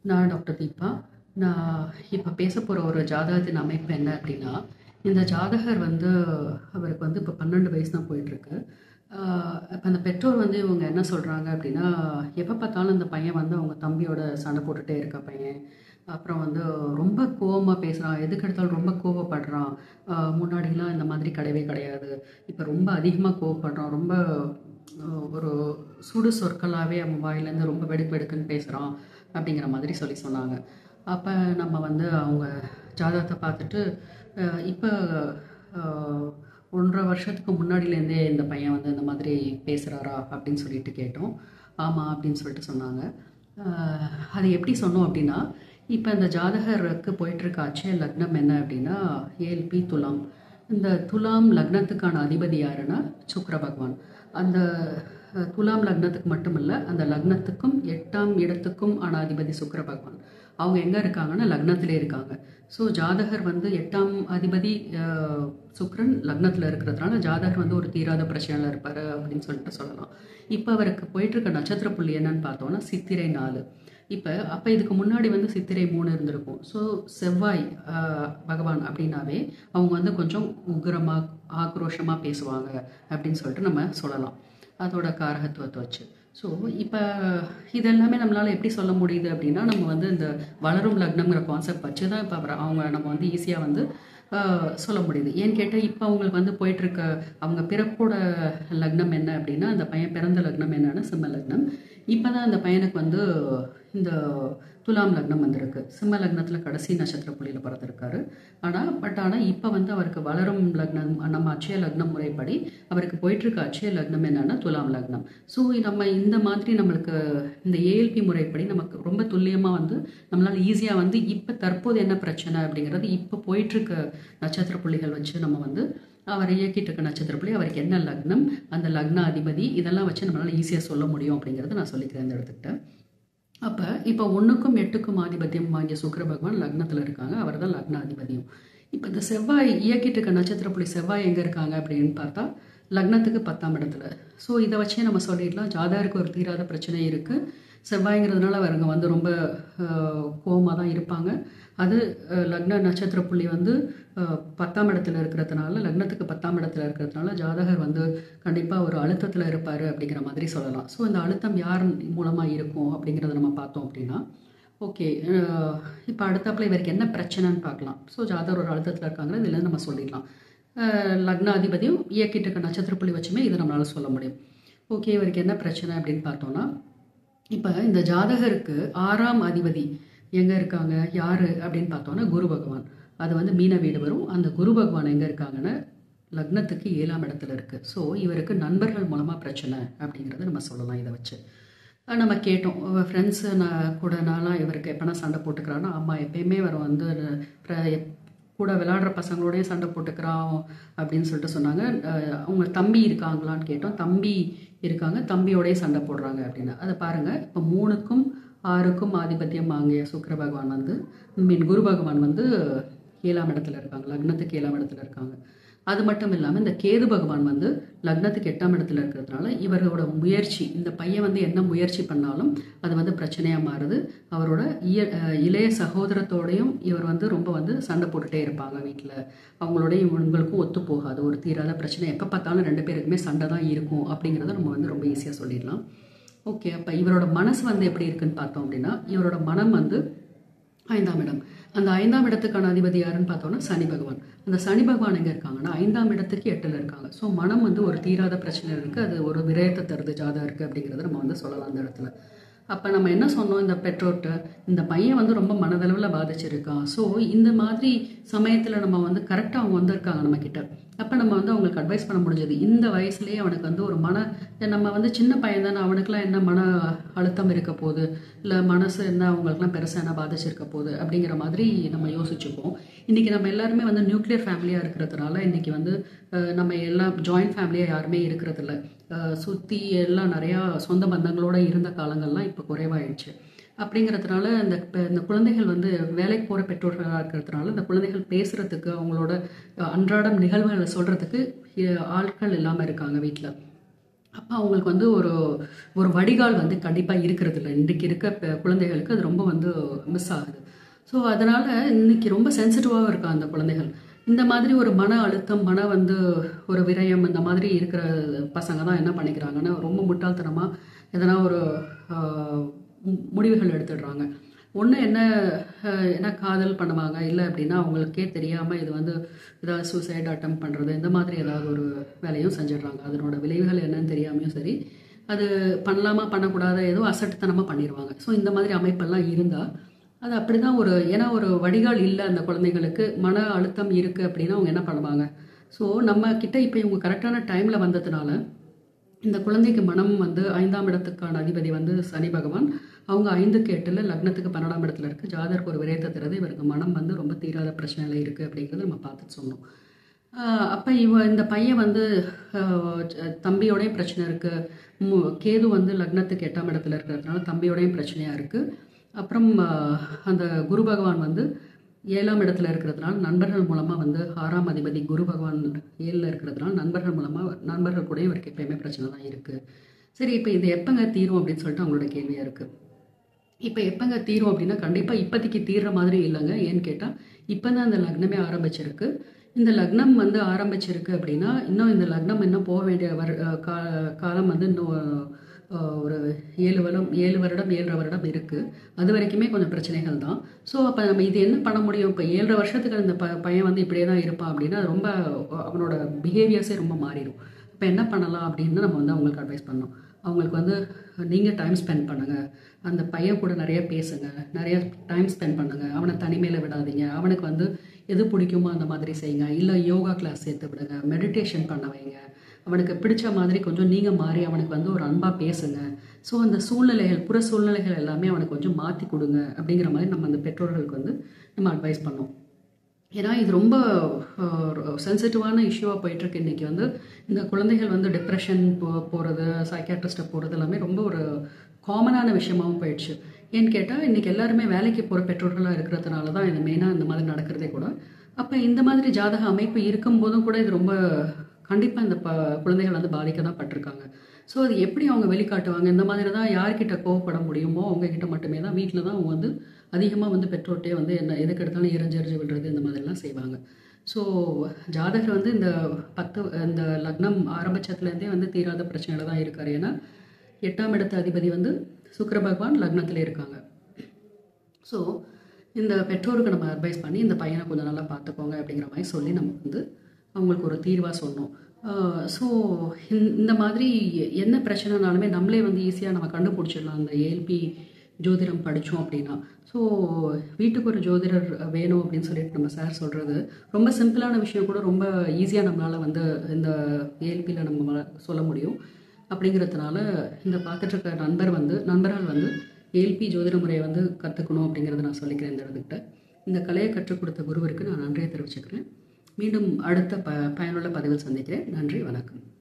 நான் டாக்டர் தீபா நான் இப்போ பேச போகிற ஒரு ஜாதகத்தின் அமைப்பு என்ன அப்படின்னா இந்த ஜாதகர் வந்து அவருக்கு வந்து இப்போ பன்னெண்டு வயசு தான் போயிட்டுருக்கு இப்போ அந்த பெற்றோர் வந்து இவங்க என்ன சொல்கிறாங்க அப்படின்னா எப்போ பார்த்தாலும் இந்த பையன் வந்து அவங்க தம்பியோட சண்டை போட்டுகிட்டே இருக்க பையன் அப்புறம் வந்து ரொம்ப கோவமாக பேசுகிறான் எதுக்கு எடுத்தாலும் ரொம்ப கோவப்படுறான் ஆஹ் முன்னாடிலாம் இந்த மாதிரி கிடையவே கிடையாது இப்போ ரொம்ப அதிகமாக கோவப்படுறான் ரொம்ப ஆஹ் ஒரு சுடு சொற்களாகவே அவன் வாயிலேருந்து ரொம்ப வெடுக்கு வெடுக்குன்னு பேசுகிறான் அப்படிங்கிற மாதிரி சொல்லி சொன்னாங்க அப்போ நம்ம வந்து அவங்க ஜாதகத்தை பார்த்துட்டு ஆஹ் இப்போ ஆஹ் ஒன்றரை வருஷத்துக்கு முன்னாடிலேருந்தே இந்த பையன் வந்து இந்த மாதிரி பேசுகிறாரா அப்படின்னு சொல்லிட்டு கேட்டோம் ஆமாம் அப்படின்னு சொல்லிட்டு சொன்னாங்க ஆஹ் அது எப்படி சொன்னோம் அப்படின்னா இப்போ இந்த ஜாதகருக்கு போயிட்டுருக்க அச்சய லக்னம் என்ன அப்படின்னா ஏல்பி துலாம் இந்த துலாம் லக்னத்துக்கான அதிபதி யாருன்னா சுக்கிர பகவான் அந்த அஹ், துலாம் லக்னத்துக்கு மட்டும் இல்லை அந்த லக்னத்துக்கும் எட்டாம் இடத்துக்கும் ஆன அதிபதி சுக்கிர பகவான் அவங்க எங்கே இருக்காங்கன்னா லக்னத்திலே இருக்காங்க ஸோ ஜாதகர் வந்து எட்டாம் அதிபதி அஹ், சுக்கிரன் லக்னத்தில் இருக்கிறதுனால ஜாதகர் வந்து ஒரு தீராத பிரச்சனையில் இருப்பார் அப்படின்னு சொல்லிட்டு சொல்லலாம் இப்போ அவருக்கு போயிட்டுருக்க நட்சத்திர புள்ளி என்னன்னு பார்த்தோன்னா சித்திரை நாலு இப்போ அப்போ இதுக்கு முன்னாடி வந்து சித்திரை மூணு இருந்திருக்கும் ஸோ செவ்வாய் ஆஹ், பகவான் அப்படின்னாவே அவங்க வந்து கொஞ்சம் உக்கிரமாக ஆக்ரோஷமாக பேசுவாங்க அப்படின்னு சொல்லிட்டு நம்ம சொல்லலாம் அதோட காரகத்துவத்தை வச்சு ஸோ இப்போ இதெல்லாமே நம்மளால் எப்படி சொல்ல முடியுது அப்படின்னா நம்ம வந்து இந்த வளரும் லக்னம்ங்கிற கான்செப்ட் வச்சு தான் இப்போ அவர் அவங்க நம்ம வந்து ஈஸியாக வந்து ஆஹ், சொல்ல முடியுது ஏன்னு கேட்டால் இப்போ அவங்களுக்கு வந்து போயிட்டுருக்க அவங்க பிறப்போட லக்னம் என்ன அப்படின்னா அந்த பையன் பிறந்த லக்னம் என்னன்னா சிம்ம லக்னம் இப்போ தான் அந்த பையனுக்கு வந்து இந்த துலாம் லக்னம் வந்திருக்கு சிம்ம லக்னத்தில் கடைசி நட்சத்திர புள்ளியில் பிறந்திருக்காரு ஆனால் பட் ஆனால் இப்போ வந்து அவருக்கு வளரும் லக்னம் நம்ம அட்சய லக்னம் முறைப்படி அவருக்கு போயிட்டுருக்க அட்சய லக்னம் என்னன்னா துலாம் லக்னம் ஸோ நம்ம இந்த மாதிரி நம்மளுக்கு இந்த ஏஎல்பி முறைப்படி நமக்கு ரொம்ப துல்லியமாக வந்து நம்மளால் ஈஸியாக வந்து இப்போ தற்போது என்ன பிரச்சனை அப்படிங்கிறது இப்போ போயிட்டுருக்க நட்சத்திர புள்ளிகள் வச்சு நம்ம வந்து அவர் இயக்கிட்டு இருக்க நட்சத்திர புள்ளி அவருக்கு என்ன லக்னம் அந்த லக்ன அதிபதி இதெல்லாம் வச்சு நம்மளால் ஈஸியாக சொல்ல முடியும் அப்படிங்கிறத நான் சொல்லிக்கிறேன் இந்த இடத்துக்கிட்ட அப்போ இப்போ ஒன்றுக்கும் எட்டுக்கும் ஆதிபத்தியம் வாங்கிய சுக்கிர பகவான் லக்னத்தில் இருக்காங்க அவர் தான் லக்ன அதிபதியும் இப்போ இந்த செவ்வாய் இயக்கிட்டு இருக்க நட்சத்திர புள்ளி செவ்வாய் எங்கே இருக்காங்க அப்படின்னு பார்த்தா லக்னத்துக்கு பத்தாம் இடத்துல ஸோ இதை வச்சே நம்ம சொல்லிடலாம் ஜாதகருக்கு ஒரு தீராத பிரச்சனை இருக்குது செவ்வாய்ங்கிறதுனால அவருங்க வந்து ரொம்ப கோவமாக தான் இருப்பாங்க அது அஹ், லக்ன நட்சத்திர புள்ளி வந்து அஹ், பத்தாம் இடத்துல இருக்கிறதுனால லக்னத்துக்கு பத்தாம் இடத்துல இருக்கிறதுனால ஜாதகர் வந்து கண்டிப்பாக ஒரு அழுத்தத்தில் இருப்பார் அப்படிங்கிற மாதிரி சொல்லலாம் ஸோ இந்த அழுத்தம் யார் மூலமாக இருக்கும் அப்படிங்கிறத நம்ம பார்த்தோம் அப்படின்னா ஓகே இப்போ அடுத்தாப்புல இவருக்கு என்ன பிரச்சனைன்னு பார்க்கலாம் ஸோ ஜாதகர் ஒரு அழுத்தத்தில் இருக்காங்க இதில் நம்ம சொல்லிடலாம் அஹ், லக்ன அதிபதியும் இயக்கிட்டு இருக்க நட்சத்திர புள்ளி வச்சுமே இதை நம்மளால் சொல்ல முடியும் ஓகே இவருக்கு என்ன பிரச்சனை அப்படின்னு பார்த்தோன்னா இப்போ இந்த ஜாதகருக்கு ஆறாம் அதிபதி எங்கே இருக்காங்க யார் அப்படின்னு பார்த்தோன்னா குரு பகவான் அது வந்து மீன வீடு வரும் அந்த குரு பகவான் எங்கே இருக்காங்கன்னா லக்னத்துக்கு ஏழாம் இடத்துல இருக்குது ஸோ இவருக்கு நண்பர்கள் மூலமாக பிரச்சனை அப்படிங்கிறத நம்ம சொல்லலாம் இதை வச்சு அஹ் நம்ம கேட்டோம் ஃப்ரெண்ட்ஸு நான் கூட நான்லாம் இவருக்கு எப்போனா சண்டை போட்டுக்கிறான்னா அம்மா எப்பயுமே அவர் வந்து பிர- கூட விளையாடுற பசங்களோடய சண்டை போட்டுக்கிறான் அப்படின்னு சொல்லிட்டு சொன்னாங்க அஹ் அவங்க தம்பி இருக்காங்களான்னு கேட்டோம் தம்பி இருக்காங்க தம்பியோடய சண்டை போடுறாங்க அப்படின்னு அதை பாருங்கள் இப்போ மூணுக்கும் ஆறுக்கும் ஆதிபத்தியம் வாங்கிய சுக்கிர பகவான் வந்து மீன் குரு பகவான் வந்து ஏழாம் இடத்துல இருக்காங்க லக்னத்துக்கு ஏழாம் இடத்துல இருக்காங்க அது மட்டும் இல்லாமல் இந்த கேது பகவான் வந்து லக்னத்துக்கு எட்டாம் இடத்துல இருக்கிறதுனால இவரோட முயற்சி இந்த பையன் வந்து என்ன முயற்சி பண்ணாலும் அது வந்து பிரச்சனையாக மாறுது அவரோட இய அஹ் இளைய சகோதரத்தோடையும் இவர் வந்து ரொம்ப வந்து சண்டை போட்டுட்டே இருப்பாங்க வீட்டில் அவங்களோட இவங்களுக்கும் ஒத்து போகாது ஒரு தீராத பிரச்சனை எப்போ பார்த்தாலும் ரெண்டு பேருக்குமே சண்டை தான் இருக்கும் அப்படிங்கிறத நம்ம வந்து ரொம்ப ஈஸியாக சொல்லிடலாம் ஓகே அப்போ இவரோட மனசு வந்து எப்படி இருக்குன்னு பார்த்தோம் அப்படின்னா இவரோட மனம் வந்து ஐந்தாம் இடம் அந்த ஐந்தாம் இடத்துக்கான அதிபதி யாருன்னு பார்த்தோம்னா சனி பகவான் அந்த சனி பகவான் எங்கே இருக்காங்கன்னா ஐந்தாம் இடத்துக்கு எட்டில் இருக்காங்க ஸோ மனம் வந்து ஒரு தீராத பிரச்சனை இருக்குது அது ஒரு விரயத்தை தருது ஜாதகம் இருக்குது அப்படிங்கிறத நம்ம வந்து சொல்லலாம் அந்த இடத்துல அப்போ நம்ம என்ன சொன்னோம் இந்த பெற்றோர்கிட்ட இந்த பையன் வந்து ரொம்ப மனதளவில் பாதிச்சிருக்கான் ஸோ இந்த மாதிரி சமயத்தில் நம்ம வந்து கரெக்டாக அவங்க வந்திருக்காங்க நம்மக்கிட்ட அப்போ நம்ம வந்து அவங்களுக்கு அட்வைஸ் பண்ண முடிஞ்சது இந்த வயசுலேயே அவனுக்கு வந்து ஒரு மன நம்ம வந்து சின்ன பையன் தானே அவனுக்குலாம் என்ன மன அழுத்தம் இருக்க போகுது இல்லை மனசு என்ன அவங்களுக்குலாம் பெருசாக என்ன பாதிச்சிருக்க போகுது அப்படிங்கிற மாதிரி நம்ம யோசிச்சுப்போம் இன்றைக்கி நம்ம எல்லாருமே வந்து நியூக்ளியர் ஃபேமிலியாக இருக்கிறதுனால இன்றைக்கி வந்து அஹ், நம்ம எல்லாம் ஜாயிண்ட் ஃபேமிலியாக யாருமே இருக்கிறதில்ல சுற்றி எல்லாம் நிறையா சொந்த பந்தங்களோட இருந்த காலங்கள்லாம் இப்போ குறைவாயிடுச்சு அப்படிங்கிறதுனால இந்த பெ- இந்த குழந்தைகள் வந்து வேலைக்கு போகிற பெற்றோர்களாக இருக்கிறதுனால இந்த குழந்தைகள் பேசுகிறதுக்கு அவங்களோட அஹ், அன்றாடம் நிகழ்வுகளை சொல்கிறதுக்கு ஆட்கள் இல்லாமல் இருக்காங்க வீட்டில் அப்போ அவங்களுக்கு வந்து ஒரு ஒரு வடிகால் வந்து கண்டிப்பாக இருக்கிறது இல்லை இன்றைக்கு இருக்க பெ- குழந்தைகளுக்கு அது ரொம்ப வந்து மிஸ் ஆகுது ஸோ அதனால் இன்னைக்கு ரொம்ப சென்சிட்டிவாகவும் இருக்கா அந்த குழந்தைகள் இந்த மாதிரி ஒரு மன அழுத்தம் மன வந்து ஒரு விரயம் இந்த மாதிரி இருக்கிற பசங்க தான் என்ன பண்ணிக்கிறாங்கன்னா ரொம்ப முட்டாள்தனமாக எதனா ஒரு ஆஹ், மு- முடிவுகள் எடுத்துடுறாங்க ஒன்று என்ன அஹ், என்ன காதல் பண்ணுவாங்க இல்லை அப்படின்னா அவங்களுக்கே தெரியாமல் இது வந்து ஏதாவது சூசைட் அட்டம் பண்ணுறது இந்த மாதிரி ஏதாவது ஒரு வேலையும் செஞ்சிடுறாங்க அதனோட விளைவுகள் என்னன்னு தெரியாமையும் சரி அது பண்ணலாமா பண்ணக்கூடாத ஏதோ அசட்டுத்தனமாக பண்ணிடுவாங்க ஸோ இந்த மாதிரி அமைப்பெல்லாம் இருந்தால் அது அப்படி தான் ஒரு ஏன்னா ஒரு வடிகால் இல்லை அந்த குழந்தைங்களுக்கு மன அழுத்தம் இருக்குது அப்படின்னா அவங்க என்ன பண்ணுவாங்க ஸோ நம்ம கிட்ட இப்போ இவங்க கரெக்டான டைமில் வந்ததுனால இந்த குழந்தைக்கு மனம் வந்து ஐந்தாம் இடத்துக்கான அதிபதி வந்து சனி பகவான் அவங்க ஐந்துக்கு எட்டுல லக்னத்துக்கு பன்னெண்டாம் இடத்துல இருக்கு ஜாதருக்கு ஒரு விரயத்தை தருது இவருக்கு மனம் வந்து ரொம்ப தீராத பிரச்சனையில இருக்கு அப்படிங்கிறத நம்ம பார்த்துட்டு சொன்னோம் ஆஹ் அப்ப இவ இந்த பையன் வந்து ஆஹ் ச- தம்பியோடையும் பிரச்சனை இருக்கு மு- கேது வந்து லக்னத்துக்கு எட்டாம் இடத்துல இருக்கிறதுனால தம்பியோடையும் பிரச்சனையா இருக்கு அப்புறம் ஆஹ் அந்த குரு பகவான் வந்து ஏழாம் இடத்துல இருக்கிறதுனால நண்பர்கள் மூலமாக வந்து ஆறாம் அதிபதி குரு பகவான் ஏழில் இருக்கிறதுனால நண்பர்கள் மூலமாக நண்பர்கள் கூட இவருக்கு எப்பயுமே பிரச்சனை தான் இருக்குது சரி இப்போ இது எப்போங்க தீரும் அப்படின்னு சொல்லிட்டு அவங்களோட கேள்வியாக இருக்குது இப்போ எப்போங்க தீரும் அப்படின்னா கண்டிப்பாக இப்போதைக்கு தீர்ற மாதிரி இல்லைங்க ஏன்னு கேட்டால் இப்போ தான் அந்த லக்னமே ஆரம்பிச்சிருக்கு இந்த லக்னம் வந்து ஆரம்பிச்சிருக்கு அப்படின்னா இன்னும் இந்த லக்னம் இன்னும் போக வேண்டிய வர் அஹ் கா காலம் வந்து இன்னும் அஹ், ஒரு ஏழு வருடம் ஏழு வருடம் ஏழரை வருடம் இருக்குது அது வரைக்குமே கொஞ்சம் பிரச்சனைகள் தான் ஸோ அப்போ நம்ம இது என்ன பண்ண முடியும் இப்போ ஏழரை வருஷத்துக்கு அந்த ப பையன் வந்து இப்படியே தான் இருப்பான் அப்படின்னா அது ரொம்ப அவனோட பிஹேவியர்ஸே ரொம்ப மாறிடும் இப்போ என்ன பண்ணலாம் அப்படின்னு நம்ம வந்து அவங்களுக்கு அட்வைஸ் பண்ணோம் அவங்களுக்கு வந்து நீங்கள் டைம் ஸ்பெண்ட் பண்ணுங்கள் அந்த பையன் கூட நிறைய பேசுங்க நிறைய டைம் ஸ்பெண்ட் பண்ணுங்கள் அவனை தனிமையில் விடாதீங்க அவனுக்கு வந்து எது பிடிக்குமோ அந்த மாதிரி செய்யுங்க இல்லை யோகா கிளாஸ் சேர்த்து விடுங்க மெடிடேஷன் பண்ண வைங்க அவனுக்கு பிடிச்ச மாதிரி கொஞ்சம் நீங்கள் மாறி அவனுக்கு வந்து ஒரு அன்பாக பேசுங்க ஸோ அந்த சூழ்நிலைகள் புற சூழ்நிலைகள் எல்லாமே அவனுக்கு கொஞ்சம் மாற்றி கொடுங்க அப்படிங்கிற மாதிரி நம்ம அந்த பெற்றோர்களுக்கு வந்து நம்ம அட்வைஸ் பண்ணோம் ஏன்னா இது ரொம்ப சென்சிட்டிவான இஷ்யூவாக போயிட்டுருக்கு இன்றைக்கி வந்து இந்த குழந்தைகள் வந்து டிப்ரெஷன் போ போகிறது சைக்காட்ரிஸ்ட்டை போகிறது எல்லாமே ரொம்ப ஒரு காமனான விஷயமாவும் போயிடுச்சு ஏன்னு கேட்டால் இன்றைக்கி எல்லாருமே வேலைக்கு போகிற பெற்றோர்களாக இருக்கிறதுனால தான் இது மெயினாக இந்த மாதிரி நடக்கிறதே கூட அப்போ இந்த மாதிரி ஜாதக அமைப்பு இருக்கும்போதும் கூட இது ரொம்ப கண்டிப்பாக இந்த ப குழந்தைகள் வந்து பாதிக்க தான் பட்டிருக்காங்க ஸோ அது எப்படி அவங்க வெளிக்காட்டுவாங்க இந்த மாதிரி தான் யார்கிட்ட கோவப்பட முடியுமோ அவங்க கிட்ட மட்டுமே தான் வீட்டில் தான் அவங்க வந்து அதிகமாக வந்து பெற்றோர்கிட்டே வந்து என்ன எதுக்கு எடுத்தாலும் எரிஞ்செறிஞ்சு விடுறது இந்த மாதிரிலாம் செய்வாங்க ஸோ ஜாதகர் வந்து இந்த பத்து இந்த லக்னம் ஆரம்பிச்சதுலேருந்தே வந்து தீராத பிரச்சனையில தான் இருக்கார் ஏன்னா எட்டாம் இடத்து அதிபதி வந்து சுக்கிர பகவான் லக்னத்தில் இருக்காங்க ஸோ இந்த பெற்றோருக்கு நம்ம அட்வைஸ் பண்ணி இந்த பையனை கொஞ்சம் நல்லா பார்த்துக்கோங்க அப்படிங்கிற மாதிரி சொல்லி நம்ம வந்து அவங்களுக்கு ஒரு தீர்வாக சொன்னோம் ஸோ இந்த மாதிரி என்ன பிரச்சனைனாலுமே நம்மளே வந்து ஈஸியாக நம்ம கண்டுபிடிச்சிடலாம் அந்த ஏஎல்பி ஜோதிடம் படித்தோம் அப்படின்னா ஸோ வீட்டுக்கு ஒரு ஜோதிடர் வேணும் அப்படின்னு சொல்லிட்டு நம்ம சார் சொல்கிறது ரொம்ப சிம்பிளான விஷயம் கூட ரொம்ப ஈஸியாக நம்மளால் வந்து இந்த ஏஎல்பியில் நம்ம சொல்ல முடியும் அப்படிங்கிறதுனால இந்த பார்த்துட்டு இருக்க நண்பர் வந்து நண்பர்கள் வந்து ஏல்பி ஜோதிட முறையை வந்து கற்றுக்கணும் அப்படிங்கிறத நான் சொல்லிக்கிறேன் இந்த இடத்துக்கிட்ட இந்த கலையை கற்றுக் கொடுத்த குருவிற்கு நான் நன்றியை தெரிவிச்சுக்கிறேன் மீண்டும் அடுத்த ப பயனுள்ள பதிவில் சந்திக்கிறேன் நன்றி வணக்கம்